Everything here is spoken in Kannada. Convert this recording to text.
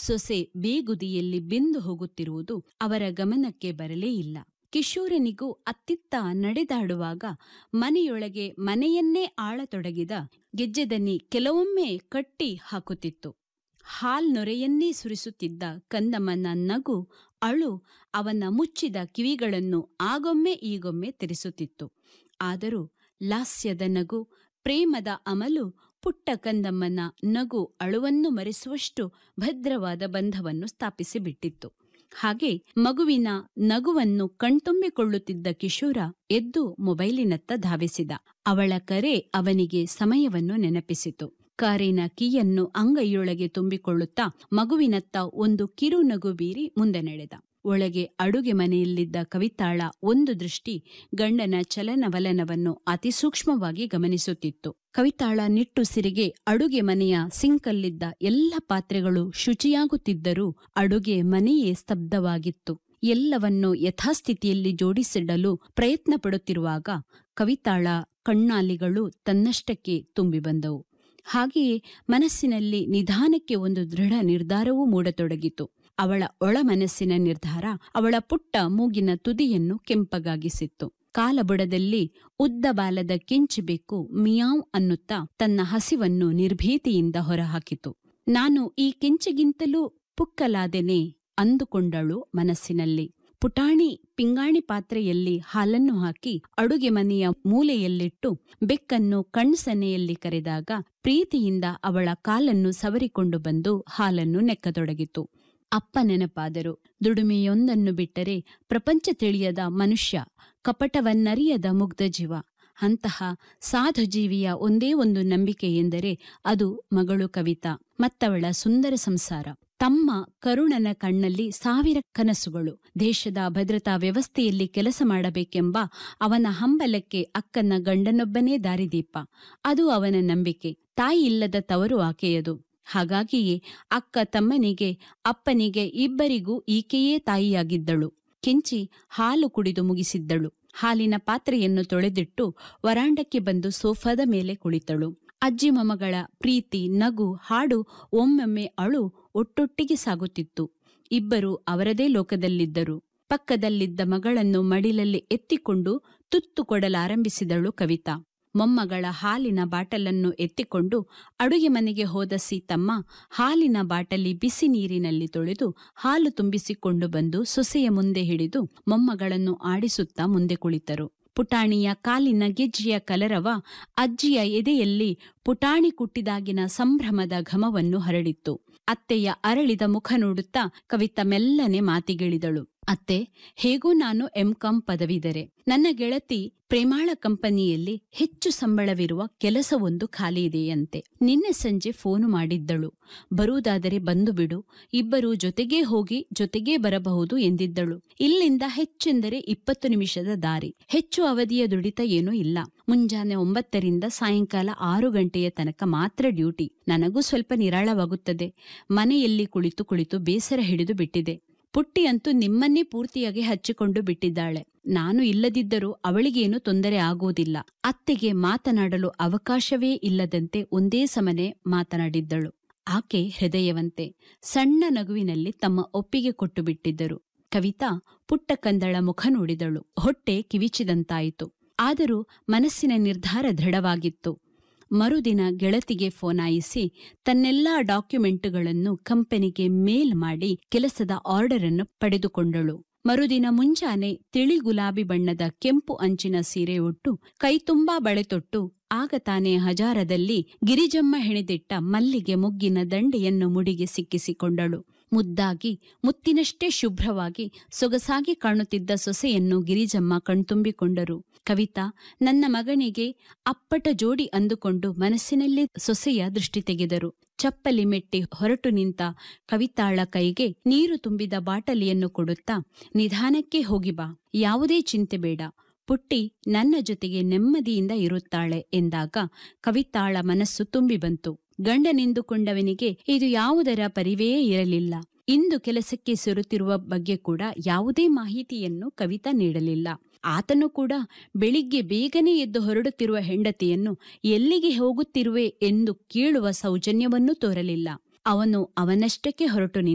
ಸೊಸೆ ಬೇಗುದಿಯಲ್ಲಿ ಬೆಂದು ಹೋಗುತ್ತಿರುವುದು ಅವರ ಗಮನಕ್ಕೆ ಬರಲೇ ಇಲ್ಲ ಕಿಶೋರನಿಗೂ ಅತ್ತಿತ್ತ ನಡೆದಾಡುವಾಗ ಮನೆಯೊಳಗೆ ಮನೆಯನ್ನೇ ಆಳತೊಡಗಿದ ಗೆಜ್ಜೆದನಿ ಕೆಲವೊಮ್ಮೆ ಕಟ್ಟಿ ಹಾಕುತ್ತಿತ್ತು ಹಾಲ್ ನೊರೆಯನ್ನೇ ಸುರಿಸುತ್ತಿದ್ದ ಕಂದಮ್ಮನ ನಗು ಅಳು ಅವನ ಮುಚ್ಚಿದ ಕಿವಿಗಳನ್ನು ಆಗೊಮ್ಮೆ ಈಗೊಮ್ಮೆ ತೆರೆಸುತ್ತಿತ್ತು ಆದರೂ ಲಾಸ್ಯದ ನಗು ಪ್ರೇಮದ ಅಮಲು ಪುಟ್ಟ ಕಂದಮ್ಮನ ನಗು ಅಳುವನ್ನು ಮರೆಸುವಷ್ಟು ಭದ್ರವಾದ ಬಂಧವನ್ನು ಸ್ಥಾಪಿಸಿಬಿಟ್ಟಿತ್ತು ಹಾಗೆ ಮಗುವಿನ ನಗುವನ್ನು ಕಣ್ತುಂಬಿಕೊಳ್ಳುತ್ತಿದ್ದ ಕಿಶೋರ ಎದ್ದು ಮೊಬೈಲಿನತ್ತ ಧಾವಿಸಿದ ಅವಳ ಕರೆ ಅವನಿಗೆ ಸಮಯವನ್ನು ನೆನಪಿಸಿತು ಕಾರಿನ ಕೀಯನ್ನು ಅಂಗೈಯೊಳಗೆ ತುಂಬಿಕೊಳ್ಳುತ್ತಾ ಮಗುವಿನತ್ತ ಒಂದು ಕಿರು ನಗು ಬೀರಿ ಮುಂದೆ ನಡೆದ ಒಳಗೆ ಅಡುಗೆ ಮನೆಯಲ್ಲಿದ್ದ ಕವಿತಾಳ ಒಂದು ದೃಷ್ಟಿ ಗಂಡನ ಚಲನವಲನವನ್ನು ಅತಿ ಸೂಕ್ಷ್ಮವಾಗಿ ಗಮನಿಸುತ್ತಿತ್ತು ಕವಿತಾಳ ನಿಟ್ಟುಸಿರಿಗೆ ಅಡುಗೆ ಮನೆಯ ಸಿಂಕಲ್ಲಿದ್ದ ಎಲ್ಲ ಪಾತ್ರೆಗಳು ಶುಚಿಯಾಗುತ್ತಿದ್ದರೂ ಅಡುಗೆ ಮನೆಯೇ ಸ್ತಬ್ಧವಾಗಿತ್ತು ಎಲ್ಲವನ್ನೂ ಯಥಾಸ್ಥಿತಿಯಲ್ಲಿ ಜೋಡಿಸಿಡಲು ಪ್ರಯತ್ನ ಪಡುತ್ತಿರುವಾಗ ಕವಿತಾಳ ಕಣ್ಣಾಲಿಗಳು ತನ್ನಷ್ಟಕ್ಕೆ ತುಂಬಿ ಬಂದವು ಹಾಗೆಯೇ ಮನಸ್ಸಿನಲ್ಲಿ ನಿಧಾನಕ್ಕೆ ಒಂದು ದೃಢ ನಿರ್ಧಾರವೂ ಮೂಡತೊಡಗಿತು ಅವಳ ಒಳ ಮನಸ್ಸಿನ ನಿರ್ಧಾರ ಅವಳ ಪುಟ್ಟ ಮೂಗಿನ ತುದಿಯನ್ನು ಕೆಂಪಗಾಗಿಸಿತ್ತು ಕಾಲಬುಡದಲ್ಲಿ ಉದ್ದ ಬಾಲದ ಕೆಂಚಿಬೇಕು ಮಿಯಾವ್ ಅನ್ನುತ್ತಾ ತನ್ನ ಹಸಿವನ್ನು ನಿರ್ಭೀತಿಯಿಂದ ಹೊರಹಾಕಿತು ನಾನು ಈ ಕೆಂಚಿಗಿಂತಲೂ ಪುಕ್ಕಲಾದೆನೆ ಅಂದುಕೊಂಡಳು ಮನಸ್ಸಿನಲ್ಲಿ ಪುಟಾಣಿ ಪಿಂಗಾಣಿ ಪಾತ್ರೆಯಲ್ಲಿ ಹಾಲನ್ನು ಹಾಕಿ ಅಡುಗೆ ಮನೆಯ ಮೂಲೆಯಲ್ಲಿಟ್ಟು ಬೆಕ್ಕನ್ನು ಕಣ್ಸನೆಯಲ್ಲಿ ಕರೆದಾಗ ಪ್ರೀತಿಯಿಂದ ಅವಳ ಕಾಲನ್ನು ಸವರಿಕೊಂಡು ಬಂದು ಹಾಲನ್ನು ನೆಕ್ಕತೊಡಗಿತು ಅಪ್ಪ ನೆನಪಾದರು ದುಡಿಮೆಯೊಂದನ್ನು ಬಿಟ್ಟರೆ ಪ್ರಪಂಚ ತಿಳಿಯದ ಮನುಷ್ಯ ಕಪಟವನ್ನರಿಯದ ಮುಗ್ಧ ಜೀವ ಅಂತಹ ಸಾಧು ಜೀವಿಯ ಒಂದೇ ಒಂದು ನಂಬಿಕೆ ಎಂದರೆ ಅದು ಮಗಳು ಕವಿತಾ ಮತ್ತವಳ ಸುಂದರ ಸಂಸಾರ ತಮ್ಮ ಕರುಣನ ಕಣ್ಣಲ್ಲಿ ಸಾವಿರ ಕನಸುಗಳು ದೇಶದ ಭದ್ರತಾ ವ್ಯವಸ್ಥೆಯಲ್ಲಿ ಕೆಲಸ ಮಾಡಬೇಕೆಂಬ ಅವನ ಹಂಬಲಕ್ಕೆ ಅಕ್ಕನ ಗಂಡನೊಬ್ಬನೇ ದಾರಿದೀಪ ಅದು ಅವನ ನಂಬಿಕೆ ತಾಯಿ ಇಲ್ಲದ ತವರು ಆಕೆಯದು ಹಾಗಾಗಿಯೇ ಅಕ್ಕ ತಮ್ಮನಿಗೆ ಅಪ್ಪನಿಗೆ ಇಬ್ಬರಿಗೂ ಈಕೆಯೇ ತಾಯಿಯಾಗಿದ್ದಳು ಕೆಂಚಿ ಹಾಲು ಕುಡಿದು ಮುಗಿಸಿದ್ದಳು ಹಾಲಿನ ಪಾತ್ರೆಯನ್ನು ತೊಳೆದಿಟ್ಟು ವರಾಂಡಕ್ಕೆ ಬಂದು ಸೋಫಾದ ಮೇಲೆ ಕುಳಿತಳು ಅಜ್ಜಿ ಮೊಮ್ಮಗಳ ಪ್ರೀತಿ ನಗು ಹಾಡು ಒಮ್ಮೊಮ್ಮೆ ಅಳು ಒಟ್ಟೊಟ್ಟಿಗೆ ಸಾಗುತ್ತಿತ್ತು ಇಬ್ಬರು ಅವರದೇ ಲೋಕದಲ್ಲಿದ್ದರು ಪಕ್ಕದಲ್ಲಿದ್ದ ಮಗಳನ್ನು ಮಡಿಲಲ್ಲಿ ಎತ್ತಿಕೊಂಡು ತುತ್ತು ಕೊಡಲಾರಂಭಿಸಿದಳು ಕವಿತಾ ಮೊಮ್ಮಗಳ ಹಾಲಿನ ಬಾಟಲನ್ನು ಎತ್ತಿಕೊಂಡು ಅಡುಗೆ ಮನೆಗೆ ಹೋದ ಸೀತಮ್ಮ ಹಾಲಿನ ಬಾಟಲಿ ಬಿಸಿ ನೀರಿನಲ್ಲಿ ತೊಳೆದು ಹಾಲು ತುಂಬಿಸಿಕೊಂಡು ಬಂದು ಸೊಸೆಯ ಮುಂದೆ ಹಿಡಿದು ಮೊಮ್ಮಗಳನ್ನು ಆಡಿಸುತ್ತಾ ಮುಂದೆ ಕುಳಿತರು ಪುಟಾಣಿಯ ಕಾಲಿನ ಗೆಜ್ಜೆಯ ಕಲರವ ಅಜ್ಜಿಯ ಎದೆಯಲ್ಲಿ ಪುಟಾಣಿ ಕುಟ್ಟಿದಾಗಿನ ಸಂಭ್ರಮದ ಘಮವನ್ನು ಹರಡಿತ್ತು ಅತ್ತೆಯ ಅರಳಿದ ಮುಖ ನೋಡುತ್ತಾ ಕವಿತ ಮೆಲ್ಲನೆ ಮಾತಿಗಿಳಿದಳು ಅತ್ತೆ ಹೇಗೂ ನಾನು ಎಂಕಾಂ ಪದವಿದರೆ ನನ್ನ ಗೆಳತಿ ಪ್ರೇಮಾಳ ಕಂಪನಿಯಲ್ಲಿ ಹೆಚ್ಚು ಸಂಬಳವಿರುವ ಕೆಲಸವೊಂದು ಖಾಲಿ ಇದೆಯಂತೆ ನಿನ್ನೆ ಸಂಜೆ ಫೋನು ಮಾಡಿದ್ದಳು ಬರುವುದಾದರೆ ಬಂದು ಬಿಡು ಇಬ್ಬರು ಜೊತೆಗೇ ಹೋಗಿ ಜೊತೆಗೇ ಬರಬಹುದು ಎಂದಿದ್ದಳು ಇಲ್ಲಿಂದ ಹೆಚ್ಚೆಂದರೆ ಇಪ್ಪತ್ತು ನಿಮಿಷದ ದಾರಿ ಹೆಚ್ಚು ಅವಧಿಯ ದುಡಿತ ಏನೂ ಇಲ್ಲ ಮುಂಜಾನೆ ಒಂಬತ್ತರಿಂದ ಸಾಯಂಕಾಲ ಆರು ಗಂಟೆಯ ತನಕ ಮಾತ್ರ ಡ್ಯೂಟಿ ನನಗೂ ಸ್ವಲ್ಪ ನಿರಾಳವಾಗುತ್ತದೆ ಮನೆಯಲ್ಲಿ ಕುಳಿತು ಕುಳಿತು ಬೇಸರ ಹಿಡಿದು ಬಿಟ್ಟಿದೆ ಪುಟ್ಟಿ ಅಂತೂ ನಿಮ್ಮನ್ನೇ ಪೂರ್ತಿಯಾಗಿ ಹಚ್ಚಿಕೊಂಡು ಬಿಟ್ಟಿದ್ದಾಳೆ ನಾನು ಇಲ್ಲದಿದ್ದರೂ ಅವಳಿಗೇನು ತೊಂದರೆ ಆಗುವುದಿಲ್ಲ ಅತ್ತೆಗೆ ಮಾತನಾಡಲು ಅವಕಾಶವೇ ಇಲ್ಲದಂತೆ ಒಂದೇ ಸಮನೆ ಮಾತನಾಡಿದ್ದಳು ಆಕೆ ಹೃದಯವಂತೆ ಸಣ್ಣ ನಗುವಿನಲ್ಲಿ ತಮ್ಮ ಒಪ್ಪಿಗೆ ಕೊಟ್ಟು ಬಿಟ್ಟಿದ್ದರು ಕವಿತಾ ಪುಟ್ಟ ಕಂದಳ ಮುಖ ನೋಡಿದಳು ಹೊಟ್ಟೆ ಕಿವಿಚಿದಂತಾಯಿತು ಆದರೂ ಮನಸ್ಸಿನ ನಿರ್ಧಾರ ದೃಢವಾಗಿತ್ತು ಮರುದಿನ ಗೆಳತಿಗೆ ಫೋನಾಯಿಸಿ ತನ್ನೆಲ್ಲಾ ಡಾಕ್ಯುಮೆಂಟುಗಳನ್ನು ಕಂಪನಿಗೆ ಮೇಲ್ ಮಾಡಿ ಕೆಲಸದ ಆರ್ಡರ್ ಅನ್ನು ಪಡೆದುಕೊಂಡಳು ಮರುದಿನ ಮುಂಜಾನೆ ತಿಳಿ ಗುಲಾಬಿ ಬಣ್ಣದ ಕೆಂಪು ಅಂಚಿನ ಸೀರೆ ಉಟ್ಟು ಕೈತುಂಬಾ ಬಳೆ ತೊಟ್ಟು ಆಗ ತಾನೇ ಹಜಾರದಲ್ಲಿ ಗಿರಿಜಮ್ಮ ಹೆಣೆದಿಟ್ಟ ಮಲ್ಲಿಗೆ ಮುಗ್ಗಿನ ದಂಡೆಯನ್ನು ಮುಡಿಗೆ ಸಿಕ್ಕಿಸಿಕೊಂಡಳು ಮುದ್ದಾಗಿ ಮುತ್ತಿನಷ್ಟೇ ಶುಭ್ರವಾಗಿ ಸೊಗಸಾಗಿ ಕಾಣುತ್ತಿದ್ದ ಸೊಸೆಯನ್ನು ಗಿರಿಜಮ್ಮ ಕಣ್ತುಂಬಿಕೊಂಡರು ಕವಿತಾ ನನ್ನ ಮಗನಿಗೆ ಅಪ್ಪಟ ಜೋಡಿ ಅಂದುಕೊಂಡು ಮನಸ್ಸಿನಲ್ಲಿ ಸೊಸೆಯ ದೃಷ್ಟಿ ತೆಗೆದರು ಚಪ್ಪಲಿ ಮೆಟ್ಟಿ ಹೊರಟು ನಿಂತ ಕವಿತಾಳ ಕೈಗೆ ನೀರು ತುಂಬಿದ ಬಾಟಲಿಯನ್ನು ಕೊಡುತ್ತಾ ನಿಧಾನಕ್ಕೆ ಹೋಗಿ ಬಾ ಯಾವುದೇ ಚಿಂತೆ ಬೇಡ ಪುಟ್ಟಿ ನನ್ನ ಜೊತೆಗೆ ನೆಮ್ಮದಿಯಿಂದ ಇರುತ್ತಾಳೆ ಎಂದಾಗ ಕವಿತಾಳ ಮನಸ್ಸು ತುಂಬಿ ಬಂತು ಗಂಡನೆಂದುಕೊಂಡವನಿಗೆ ಇದು ಯಾವುದರ ಪರಿವೇ ಇರಲಿಲ್ಲ ಇಂದು ಕೆಲಸಕ್ಕೆ ಸೇರುತ್ತಿರುವ ಬಗ್ಗೆ ಕೂಡ ಯಾವುದೇ ಮಾಹಿತಿಯನ್ನು ಕವಿತಾ ನೀಡಲಿಲ್ಲ ಆತನು ಕೂಡ ಬೆಳಿಗ್ಗೆ ಬೇಗನೆ ಎದ್ದು ಹೊರಡುತ್ತಿರುವ ಹೆಂಡತಿಯನ್ನು ಎಲ್ಲಿಗೆ ಹೋಗುತ್ತಿರುವೆ ಎಂದು ಕೇಳುವ ಸೌಜನ್ಯವನ್ನೂ ತೋರಲಿಲ್ಲ ಅವನು ಅವನಷ್ಟಕ್ಕೆ ಹೊರಟು